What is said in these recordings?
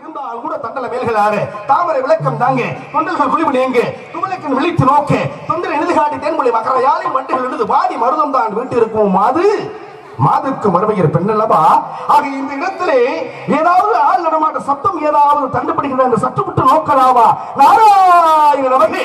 தகுந்தால் கூட தண்டல மேல்களாறு தாமரை விளக்கம் தாங்க தொண்டர்கள் குளிபடி எங்கு துமலக்கின் விழித்து நோக்க தொண்டர் எழுதுகாட்டி தேன்மொழி மகர யாழை மண்டுகள் எழுது வாடி மருதம் தான் வீட்டு இருக்கும் மாது மாதுக்கு மறுமையர் பெண் அல்லவா ஆக இந்த இடத்திலே ஏதாவது ஆள் நடமாட்ட சத்தம் ஏதாவது தண்டுபடுகிற அந்த சற்றுப்பட்டு நோக்கலாமா நாராயண நமகே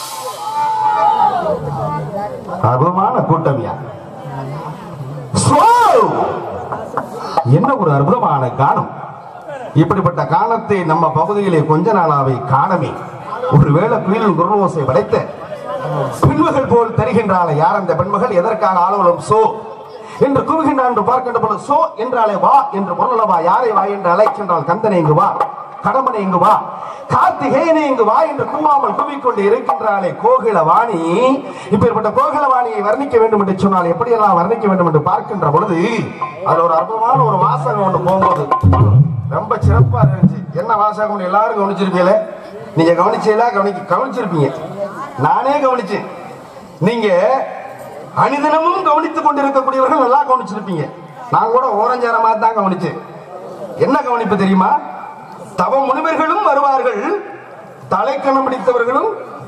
அற்புதமான கூட்டமியா ஸ்லோ என்ன ஒரு அற்புதமான கானம் இப்படிப்பட்ட காலத்தை நம்ம பகுதியிலே கொஞ்ச நாளாவை காணமே ஒருவேளை குயிலின் குருவோசை படைத்த பெண்மகள் போல் தருகின்றாளே யார் அந்த பெண்மகள் எதற்காக ஆளுவலம் சோ என்று கூறுகின்றான் என்று பார்க்கின்ற பொழுது சோ என்றாலே வா என்று பொருளவா யாரை வா என்று அழைக்கின்றால் கந்தனை இங்கு வா கடம்பனை இங்கு வா கார்த்திகேயனை இங்கு வா என்று கூவாமல் கூவிக்கொண்டு இருக்கின்றாளே கோகில வாணி இப்பேற்பட்ட கோகில வாணியை வர்ணிக்க வேண்டும் என்று சொன்னால் எப்படியெல்லாம் வர்ணிக்க வேண்டும் என்று பார்க்கின்ற பொழுது அதுல ஒரு அற்புதமான ஒரு வாசகம் ஒன்று போகும்போது ரொம்ப சிறப்பா இருந்துச்சு என்ன வாசகம் எல்லாரும் கவனிச்சிருப்பீங்களே நீங்க கவனிச்சீங்களா கவனிக்க கவனிச்சிருப்பீங்க நானே கவனிச்சேன் நீங்க அனிதனமும் கவனித்துக் கொண்டிருக்கக்கூடியவர்கள் நல்லா கவனிச்சிருப்பீங்க நான் கூட ஓரஞ்சாரமா தான் கவனிச்சேன் என்ன கவனிப்பு தெரியுமா தவ முனிவர்களும் வருவார்கள் தலைக்கணம் பிடித்தவர்களும்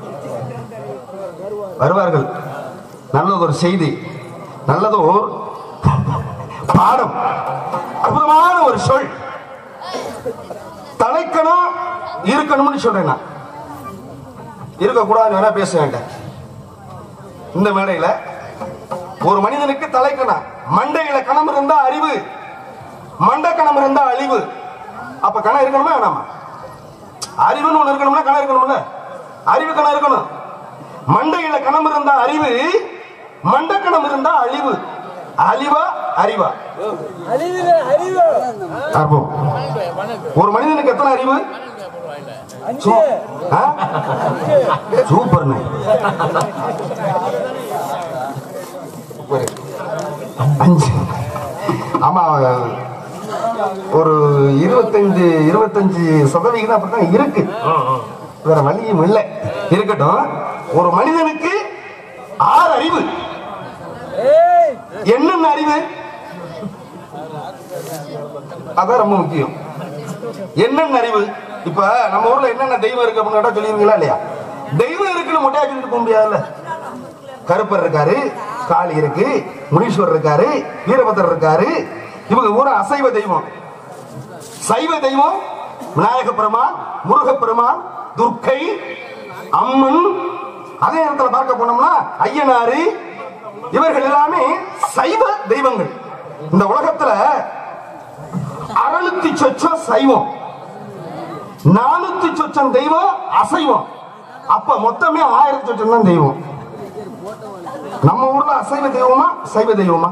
வருவார்கள் நல்லதொரு செய்தி நல்லதோர் பாடம் அற்புதமான ஒரு சொல் தலைக்கணம் இருக்கணும்னு சொல்றேன் நான் இருக்கக்கூடாது வேணா பேச வேண்டாம் இந்த மேடையில ஒரு மனிதனுக்கு தலைக்கணம் மண்டையில கணம் இருந்தா அறிவு மண்டை கணம் இருந்தா அழிவு அப்ப கணம் இருக்கணுமா வேணாமா அறிவுன்னு ஒண்ணு இருக்கணும்னா கணம் இருக்கணும்ல அறிவு கணம் இருக்கணும் மண்டையில கணம் இருந்தா அறிவு மண்டை கணம் இருந்தா அழிவு அழிவா அறிவா அற்பம். ஒரு மனிதனுக்கு எத்தனை அறிவு சூ- ஆ? சூப்பர்ண்ணே சூப்பர். அஞ்சு ஆமா ஒரு இருபத்தஞ்சு இருபத்தஞ்சு சதவிகிதம் அப்படித்தான் இருக்கு வேற வழியும் இல்லை இருக்கட்டும் ஒரு மனிதனுக்கு ஆறு அறிவு என்னென்ன அறிவு அதான் ரொம்ப முக்கியம் என்னென்ன அறிவு இப்ப நம்ம ஊர்ல என்னென்ன தெய்வம் இருக்கு அப்படின்னு கேட்டா சொல்லிருவீங்களா இல்லையா தெய்வம் இருக்குன்னு மொட்டையா சொல்லிட்டு போக முடியாதுல்ல கருப்பர் இருக்காரு காளி இருக்கு முனீஸ்வரர் இருக்காரு வீரபத்ரர் இருக்காரு இவங்க ஊர அசைவ தெய்வம் சைவ தெய்வம் விநாயக பெருமான் முருக பெருமான் துர்க்கை அம்மன் அதே இடத்துல பார்க்க போனோம்னா ஐயனாரு இவர்கள் எல்லாமே சைவ தெய்வங்கள் இந்த உலகத்துல அறுநூத்தி சொச்சம் சைவம் நானூத்தி சொச்சம் தெய்வம் அசைவம் அப்ப மொத்தமே ஆயிரத்தி சொச்சம் தான் தெய்வம் நம்ம ஊர்ல அசைவ தெய்வமா சைவ தெய்வமா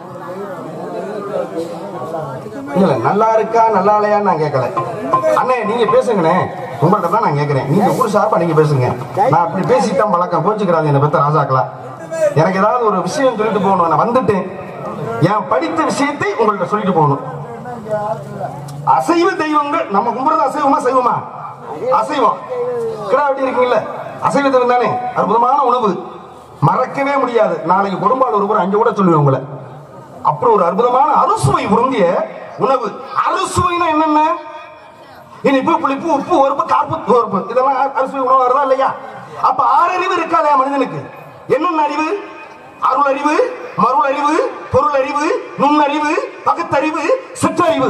இல்ல நல்லா இருக்கா நல்லா இல்லையா நான் கேட்கல அண்ணே நீங்க பேசுங்கண்ணே உங்கள்ட்ட தான் நான் கேட்கிறேன் நீங்க ஊர் சார்பா நீங்க பேசுங்க நான் அப்படி பேசித்தான் பழக்கம் கோச்சுக்கிறாங்க என்ன பெத்த ராஜாக்களா எனக்கு ஏதாவது ஒரு விஷயம் சொல்லிட்டு போகணும் நான் வந்துட்டேன் என் படித்த விஷயத்தை உங்கள்ட்ட சொல்லிட்டு போகணும் அசைவ தெய்வங்கள் நம்ம கும்பிடுறது அசைவமா சைவமா அசைவம் கிடா வெட்டி இருக்கீங்கல்ல அசைவ தெய்வம் தானே அற்புதமான உணவு மறக்கவே முடியாது நாளைக்கு குடும்பால் ஒருவர் அஞ்சு கூட சொல்லுவேன் உங்களை அப்புறம் ஒரு அற்புதமான அறுசுவை உருந்திய உணவு அறுசுவைனா என்னென்ன இனிப்பு புளிப்பு உப்பு ஒருப்பு காப்பு தோர்ப்பு இதெல்லாம் அ- அறுசுவை உணவு வருதா இல்லையா அப்ப ஆறு அறிவு இருக்கா இல்லையா மனிதனுக்கு என்னென்ன அறிவு அருள் அறிவு மருள் அறிவு பொருள் அறிவு நுண்ணறிவு பகுத்தறிவு சிற்றறிவு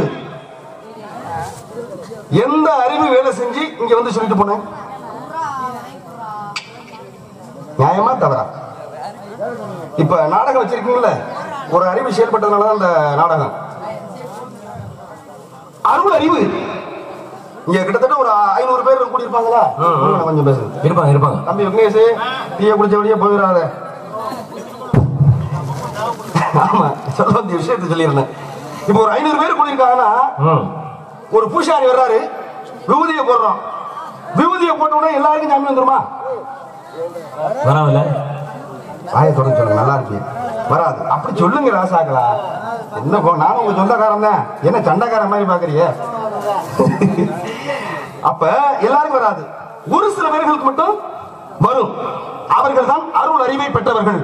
எந்த அறிவு வேலை செஞ்சு இங்க வந்து சொல்லிட்டு போனேன் நியாயமா தவறா இப்ப நாடகம் வச்சிருக்கீங்கல்ல ஒரு அறிவு செயல்பட்டதுனாலதான் அந்த நாடகம் அருள் அறிவு இங்க கிட்டத்தட்ட ஒரு ஐநூறு பேர் கூடியிருப்பாங்களா கொஞ்சம் பேசுங்க இருப்பாங்க இருப்பாங்க தம்பி விக்னேஷ் டீயை குடிச்ச வழியே போயிடாத ஆமா சொல்ல வேண்டிய விஷயத்தை சொல்லியிருந்தேன் இப்போ ஒரு ஐநூறு பேர் கூடியிருக்காங்கன்னா ம் ஒரு பூசாரி வர்றாரு விபூதியை போடுறோம் விபூதியை போட்ட உடனே எல்லாருக்கும் சாமி வந்துருமா வராமல வாயை தொடர்ந்து சொல்லுங்க நல்லா இருக்கு வராது அப்படி சொல்லுங்க ராசாக்களா என்ன போ நானும் உங்க சொந்தக்காரன் தான் என்ன சண்டைக்காரன் மாதிரி பாக்குறிய அப்ப எல்லாருக்கும் வராது ஒரு சில பேர்களுக்கு மட்டும் வரும் அவர்கள் தான் அருள் அறிவை பெற்றவர்கள்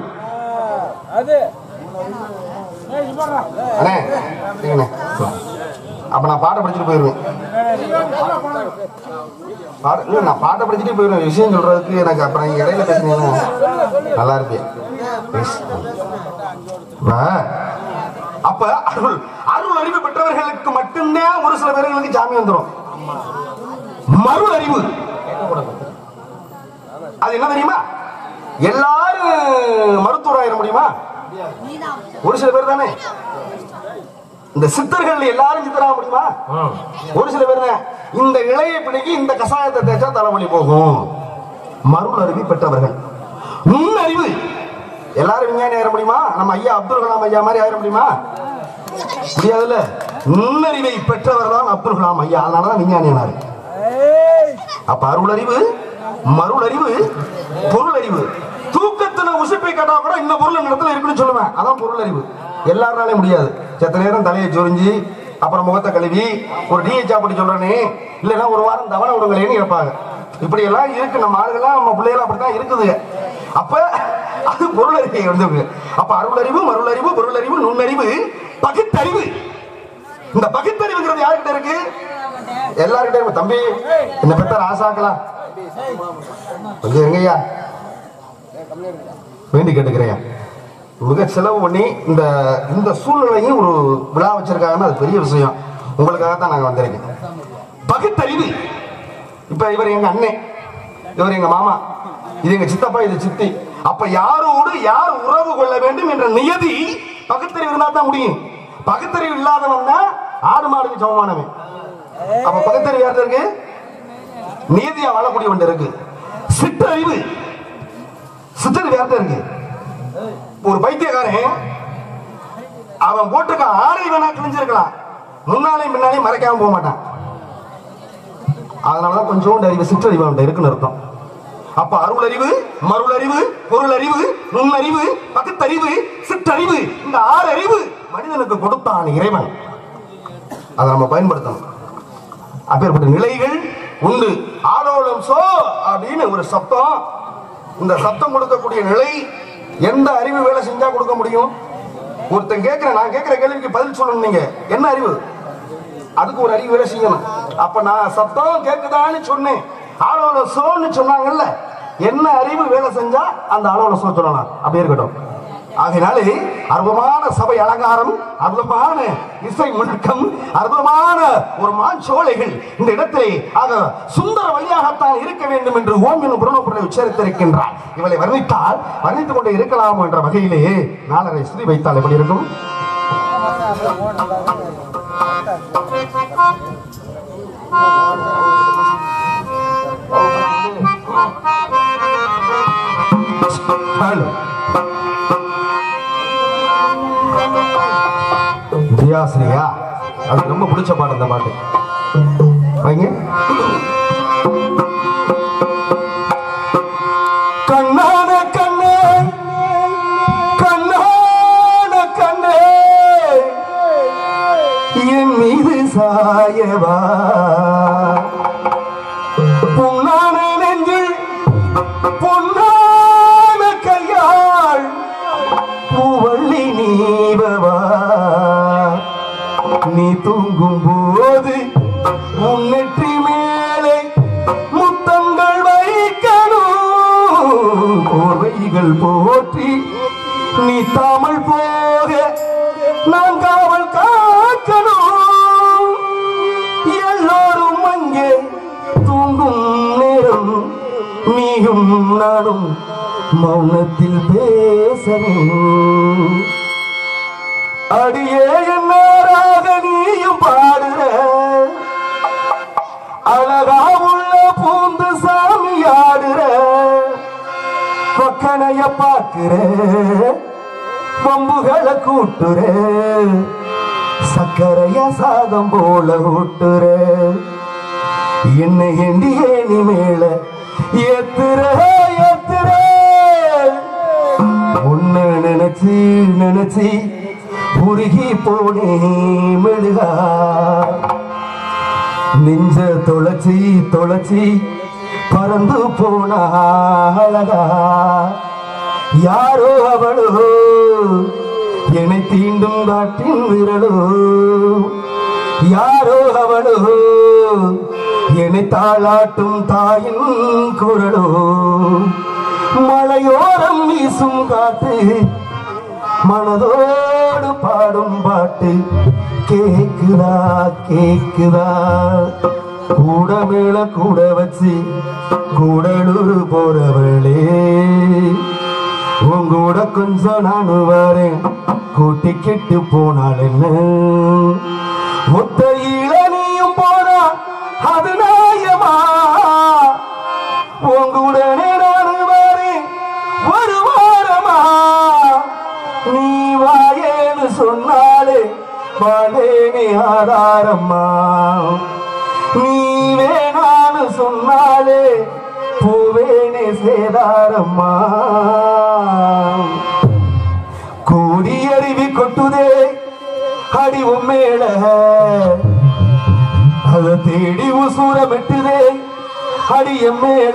அண்ணே இருங்கண்ணே. அப்ப நான் பாட்டை படிச்சுட்டு போயிருவேன் பாட- இல்ல, நான் பாட்டை படிச்சுட்டு போயிடுவேன் விஷயம் சொல்றதுக்கு எனக்கு அப்புறம் நீங்க இடையில பேசுனீங்கன்னா நல்லா இருப்பேன் Please. இப்ப, அப்ப அருள் அருள் அறிவு பெற்றவர்களுக்கு மட்டும்தான் ஒரு சில பேர்களுக்கு ஜாமி வந்துடும் மருள் அறிவு அது என்ன தெரியுமா எல்லாரும் மருத்துவர் ஆயிட முடியுமா ஒரு சில பேர் தானே இந்த சித்தர்கள் எல்லாரும் சித்தராக முடியுமா ம். ஒரு சில பேர் தான். இந்த இளைய பிடிக்கு இந்த கசாயத்தை தேய்ச்சா தலைவலி போகும் மருள் அறிவு பெற்றவர்கள் நுண் அறிவு எல்லாரும் விஞ்ஞானி ஆயிட முடியுமா நம்ம ஐயா அப்துல் கலாம் ஐயா மாதிரி ஆயிட முடியுமா முடியாதுல்ல நுண்ணறிவை பெற்றவர் தான் அப்துல் கலாம் ஐயா அதனாலதான் விஞ்ஞானி ஆனாரு அப்ப அருள் அறிவு மருள் அறிவு பொருள் அறிவு தூக்கத்துல உசுப்பை கேட்டா கூட இந்த பொருள் இந்த இடத்துல இருக்குன்னு சொல்லுவேன் அதான் பொருள் அறிவு எல்லாராலையும் முடியாது செத்த நேரம் தலையை சொரிஞ்சு அப்புறம் முகத்தை கழுவி ஒரு டீயை சாப்பிட்டு சொல்றேனே இல்லைன்னா ஒரு வாரம் தவணை விடுங்களேன்னு கேட்பாங்க இப்படி எல்லாம் இருக்கு நம்ம ஆளுகெல்லாம் நம்ம பிள்ளைகள் அப்படித்தான் இருக்குதுங்க அப்ப அது பொருள் அறிவை வந்து அப்ப அருள் அறிவு மருள் அறிவு பொருள் அறிவு நுண்ணறிவு பகுத்தறிவு இந்த பகுத்தறிவுங்கிறது யார்கிட்ட இருக்கு எல்லார்கிட்ட இருக்கு தம்பி என்ன பெத்த ராசாக்கலாம் கொஞ்சம் இருங்கய்யா வேண்டி கேட்டுக்கிறேன் மிக செலவு பண்ணி இந்த இந்த சூழ்நிலையும் ஒரு விழா வச்சிருக்காங்கன்னா அது பெரிய விஷயம் உங்களுக்காக தான் நாங்க வந்திருக்கோம் பகுத்தறிவு இப்ப இவர் எங்க அண்ணன் இவர் எங்க மாமா இது எங்க சித்தப்பா இது சித்தி அப்ப யாரோடு யார் உறவு கொள்ள வேண்டும் என்ற நியதி பகுத்தறிவு இருந்தா தான் முடியும் பகுத்தறிவு இல்லாதவன் தான் ஆடு மாடுக்கு சமமானவன் அப்ப பகுத்தறிவு யார்கிட்ட இருக்கு நீதியா வாழக்கூடியவன் இருக்கு சிற்றறிவு சிற்றறிவு யார்கிட்ட இருக்கு ஒரு பைத்தியக்காரன் அவன் போட்டுக்க ஆடை வேணா கிழிஞ்சிருக்கலாம் முன்னாலையும் பின்னாலையும் மறைக்காம போக மாட்டான் அதனாலதான் கொஞ்சோண்டு அறிவு சிற்றறிவு அவன்கிட்ட இருக்குன்னு அர்த்தம் அப்ப அருள் அறிவு மருள் அறிவு பொருள் அறிவு நுண்ணறிவு பகுத்தறிவு சிற்றறிவு இந்த ஆறு அறிவு மனிதனுக்கு கொடுத்தான் இறைவன் அதை நம்ம பயன்படுத்தணும் அப்பேற்பட்ட நிலைகள் உண்டு ஆலோலம் சோ அப்படின்னு ஒரு சப்தம் இந்த சப்தம் கொடுக்கக்கூடிய நிலை எந்த அறிவு வேலை செஞ்சா கொடுக்க முடியும் ஒருத்தன் கேட்கிற நான் கேட்கிற கேள்விக்கு பதில் சொல்லணும் நீங்க என்ன அறிவு அதுக்கு ஒரு அறிவு வேலை செய்யணும் அப்ப நான் சத்தம் கேக்குதான்னு சொன்னேன் ஆலோல சோன்னு சொன்னாங்கல்ல என்ன அறிவு வேலை செஞ்சா அந்த ஆலோல சோ சொல்லலாம் அப்படியே இருக்கட்டும் ஆகையினாலே அற்புதமான சபை அலங்காரம் அற்புதமான இசை முழக்கம் அற்புதமான ஒரு மாஞ்சோலைகள் இந்த இடத்திலே ஆக சுந்தர வழியாகத்தான் இருக்க வேண்டும் என்று ஓம் எனும் புறநோப்புரை உச்சரித்திருக்கின்றார் இவளை வர்ணித்தால் வர்ணித்துக் கொண்டே இருக்கலாம் என்ற வகையிலே நாலரை ஸ்ரீ வைத்தால் எப்படி இருக்கும் ஹலோ தியாஸ்ரீயா அது ரொம்ப பிடிச்ச பாட்டு இந்த பாட்டு வைங்க கண்ணான கண்ணே கண்ணான கண்ணே என் மீது சாயவா புண்ணான நெஞ்சில் பொன்னான கையாள் பூவள்ளி நீவவா நீ தூங்கும் போது முன்னெற்றி மேலே முத்தங்கள் வைக்கணும் போர்வைகள் போற்றி நீ தாமல் போக நான் காவல் காக்கணும் எல்லோரும் அங்கே தூங்கும் நேரம் நீயும் நானும் மௌனத்தில் பேசணும் அடியே என்னாராக நீயும் பாடுற அழகா உள்ள பூந்து சாமி ஆடுற கொக்கனைய பார்க்கிற கொம்புகளை கூட்டுற சக்கரைய சாதம் போல ஊட்டுற என்ன எண்டியே நீ மேல ஏத்துற ஏத்துற உன்னை நினைச்சு நினைச்சு உருகி போனே மெழுகா நெஞ்ச தொலைச்சி தொலைச்சி பறந்து போனா அழகா யாரோ அவளோ என்னை தீண்டும் காட்டின் விரலோ யாரோ அவளோ என்னை தாளாட்டும் தாயின் குரலோ மலையோரம் வீசும் காத்து மனதோடு பாடும் பாட்டு கேக்குதா கேக்குதா கூட மேல கூட வச்சு கூடலூர் போறவளே உங்கூட கொஞ்சம் நான் வரேன் கூட்டிக்கிட்டு போனால் என்ன முத்தையில நீயும் போனா அது நாயமா உங்களுடனே நான் வரேன் ஒரு வாரமா நீ வாயேன்னு சொன்னாலே வாழேனே ஆதாரம்மா நீ வேணான்னு சொன்னாலே பூவேனே சேதாரம்மா கூடி அருவி கொட்டுதே அடி உம்மேல அத தேடி உசூர வெட்டுதே அடிய மேல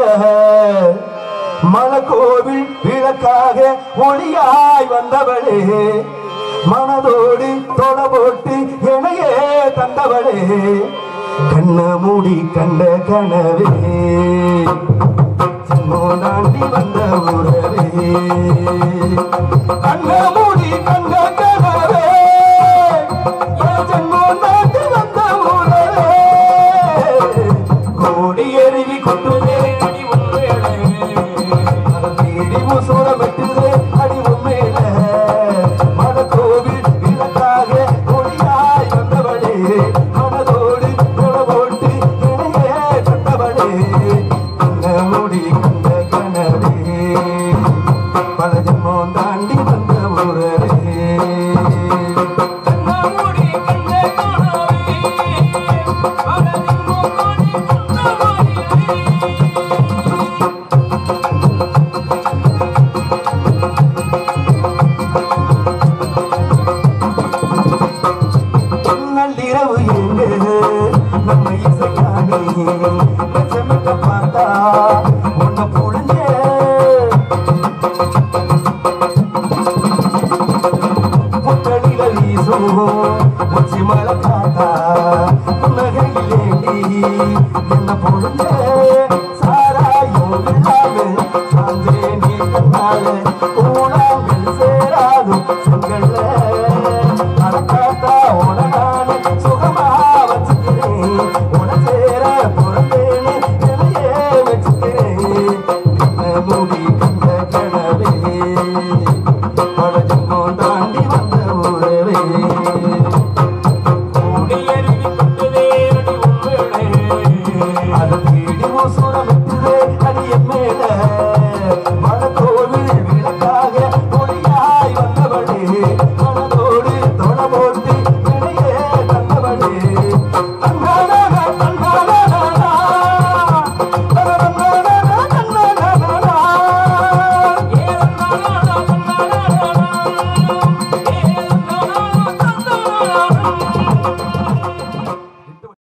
மலக்கோவில் விளக்காக ஒளியாய் வந்தவளே மனதோடு தொட போட்டு எனையே தந்தவளே கண்ண மூடி கண்ட கனவே தாண்டி வந்த உறவே கண்ண மூடி கண்ட கனவே என் ஜென்மம் தாண்டி வந்த உறவே கோடி எருவி கொட்டுதே அடி உண்மையிலே தேடி முசூர வெட்டுதே அடி உண்மையில மத கோவில் விளக்காக ஒளியாய் வந்தவளே மனதோடு தொட போட்டு இணையே கண்டவளே கண்ண மூடி கண்ட கனவே பல ஜென்மம் தாண்டி வந்த உறவே நள்ளிரவு எங்கு நம்ம இசையானே பச்சமிட்ட பார்த்தா உன்னை புழிஞ்ச புத்தடில வீசும் உச்சி மலை காத்தா புன்னகையிலேண்டி என்ன புழிஞ்ச சாராயம் இல்லாம சாஞ்சே நீ கண்ணால ஊடா